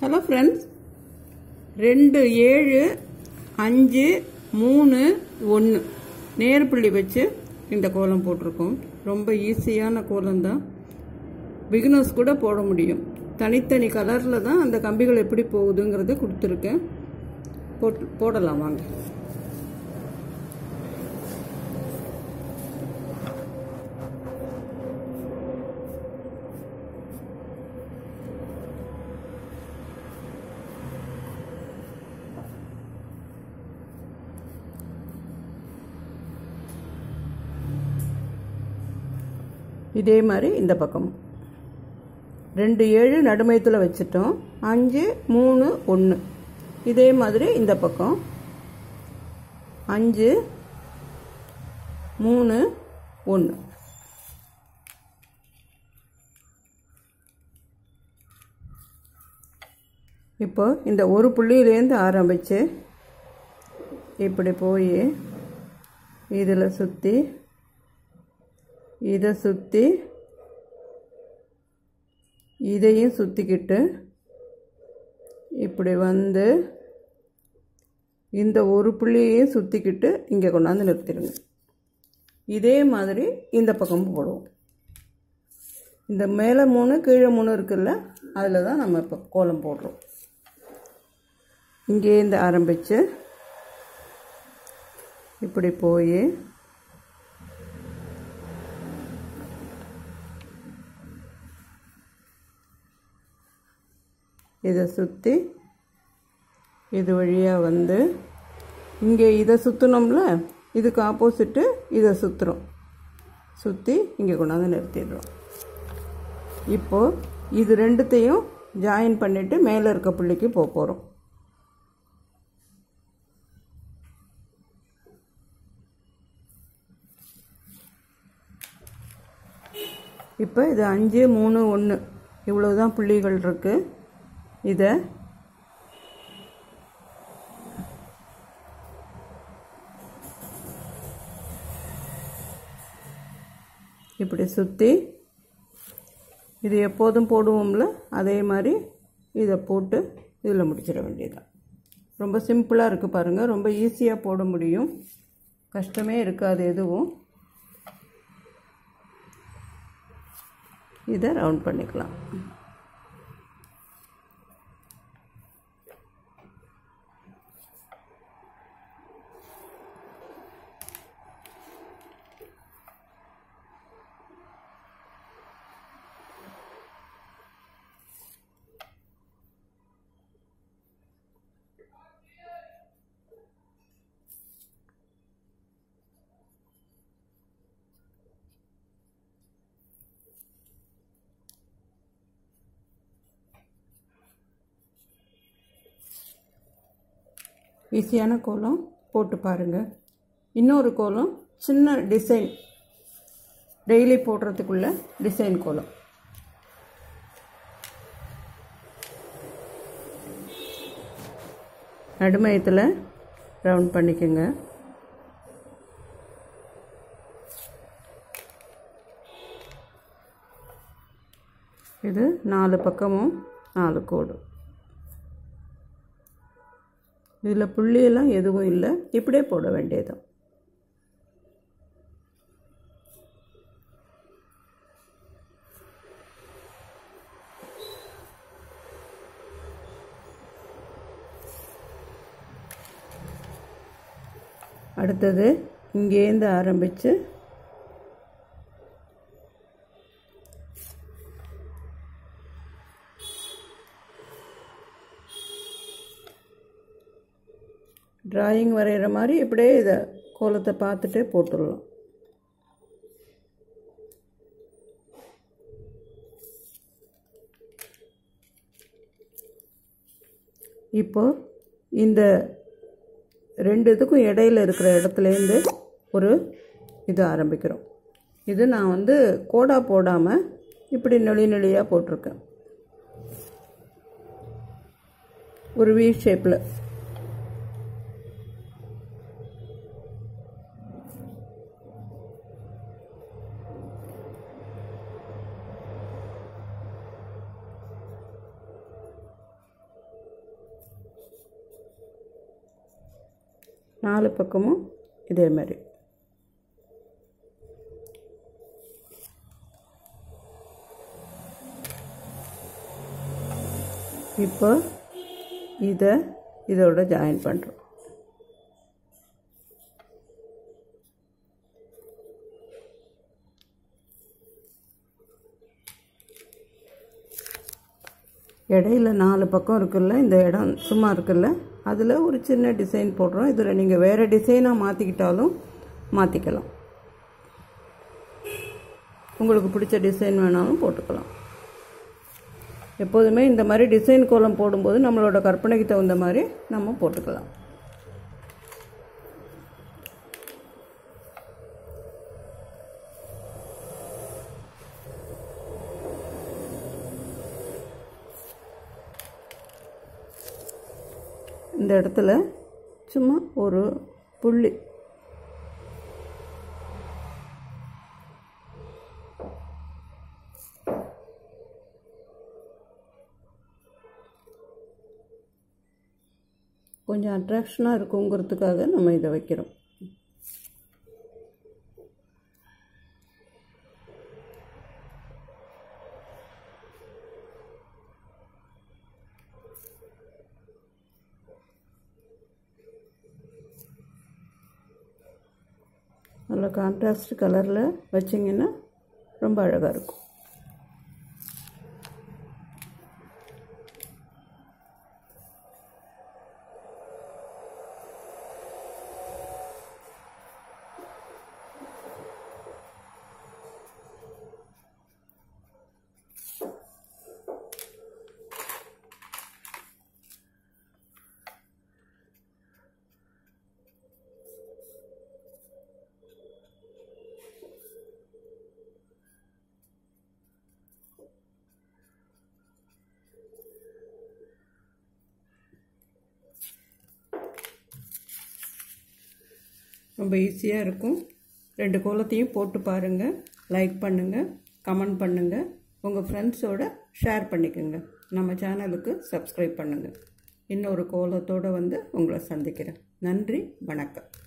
hello friends ரெண்டு ஏழு அஞ்சு மூணு ஒன்று நேர்புள்ளி வச்சு இந்த கோலம் போட்டிருக்கோம் ரொம்ப ஈஸியான கோலம் தான் பிகினர்ஸ் கூட போட முடியும் தனித்தனி கலரில் தான் அந்த கம்பிகள் எப்படி போகுதுங்கிறத கொடுத்துருக்கேன் போட்டு போடலாம் வாங்க இதே மாதிரி இந்த பக்கமும் ரெண்டு ஏழு நடுமையத்தில் வச்சுட்டோம் அஞ்சு மூணு ஒன்று இதே மாதிரி இந்த பக்கம் அஞ்சு மூணு ஒன்று இப்போ இந்த ஒரு புள்ளியிலேருந்து ஆரம்பித்து இப்படி போய் இதில் சுற்றி இதை சுற்றி இதையும் சுற்றிக்கிட்டு இப்படி வந்து இந்த ஒரு புள்ளியையும் சுற்றிக்கிட்டு இங்கே கொண்டாந்து நிறுத்திடுங்க இதே மாதிரி இந்த பக்கமும் போடுவோம் இந்த மேலே மூணு கீழே மூணு இருக்குல்ல அதில் தான் நம்ம இப்போ கோலம் போடுறோம் இங்கேருந்து ஆரம்பித்து இப்படி போய் இதை சுற்றி இது வழியாக வந்து இங்கே இதை சுற்றினோம்ல இதுக்கு ஆப்போசிட்டு இதை சுற்றுறோம் சுற்றி இங்கே கொண்டாந்து நிறுத்திடுறோம் இப்போது இது ரெண்டுத்தையும் ஜாயின் பண்ணிவிட்டு மேலே இருக்க புள்ளிக்கு போக போகிறோம் இப்போ இது அஞ்சு மூணு ஒன்று இவ்வளோ தான் புள்ளிகள் இருக்குது இதை இப்படி சுற்றி இது எப்போதும் போடுவோம்ல அதே மாதிரி இதை போட்டு இதில் முடிச்சிட வேண்டியதுதான் ரொம்ப சிம்பிளாக இருக்குது பாருங்கள் ரொம்ப ஈஸியாக போட முடியும் கஷ்டமே இருக்காது எதுவும் இதை ரவுண்ட் பண்ணிக்கலாம் ஈஸியான கோலம் போட்டு பாருங்கள் இன்னொரு கோலம் சின்ன டிசைன் டெய்லி போடுறதுக்குள்ள டிசைன் கோலம் நடுமயத்தில் ரவுண்ட் பண்ணிக்கோங்க இது நாலு பக்கமும் நாலு கோடு இதில் புள்ளியெல்லாம் எதுவும் இல்லை இப்படியே போட வேண்டியதுதான் அடுத்தது இங்கேருந்து ஆரம்பித்து டிராயிங் வரைகிற மாதிரி இப்படியே இதை கோலத்தை பார்த்துட்டே போட்டுடலாம் இப்போ இந்த ரெண்டு இதுக்கும் இடையில இருக்கிற இடத்துலேருந்து ஒரு இது ஆரம்பிக்கிறோம் இது நான் வந்து கோடா போடாமல் இப்படி நெளி நெளியாக போட்டிருக்கேன் ஒரு வி ஷேப்பில் நாலு பக்கமும் இதே மாதிரி இப்போ இதை இதோட ஜாயின் பண்ணுறோம் இடையில நாலு பக்கம் இருக்குல்ல இந்த இடம் சும்மா இருக்குல்ல அதில் ஒரு சின்ன டிசைன் போடுறோம் இதில் நீங்கள் வேறு டிசைனாக மாற்றிக்கிட்டாலும் மாற்றிக்கலாம் உங்களுக்கு பிடிச்ச டிசைன் வேணாலும் போட்டுக்கலாம் எப்போதுமே இந்த மாதிரி டிசைன் கோலம் போடும்போது நம்மளோட கற்பனைக்கு தகுந்த மாதிரி நம்ம போட்டுக்கலாம் இந்த இடத்துல சும்மா ஒரு புள்ளி கொஞ்சம் அட்ராக்ஷனாக இருக்குங்கிறதுக்காக நம்ம இதை வைக்கிறோம் நல்ல கான்ட்ராஸ்ட் கலரில் வச்சிங்கன்னா ரொம்ப அழகாக இருக்கும் ரொம்ப ஈஸியாக இருக்கும் ரெண்டு கோலத்தையும் போட்டு பாருங்கள் லைக் பண்ணுங்கள் கமெண்ட் பண்ணுங்கள் உங்கள் ஃப்ரெண்ட்ஸோட ஷேர் பண்ணிக்கோங்க நம்ம சேனலுக்கு சப்ஸ்கிரைப் பண்ணுங்கள் இன்னொரு கோலத்தோடு வந்து உங்களை சந்திக்கிறேன் நன்றி வணக்கம்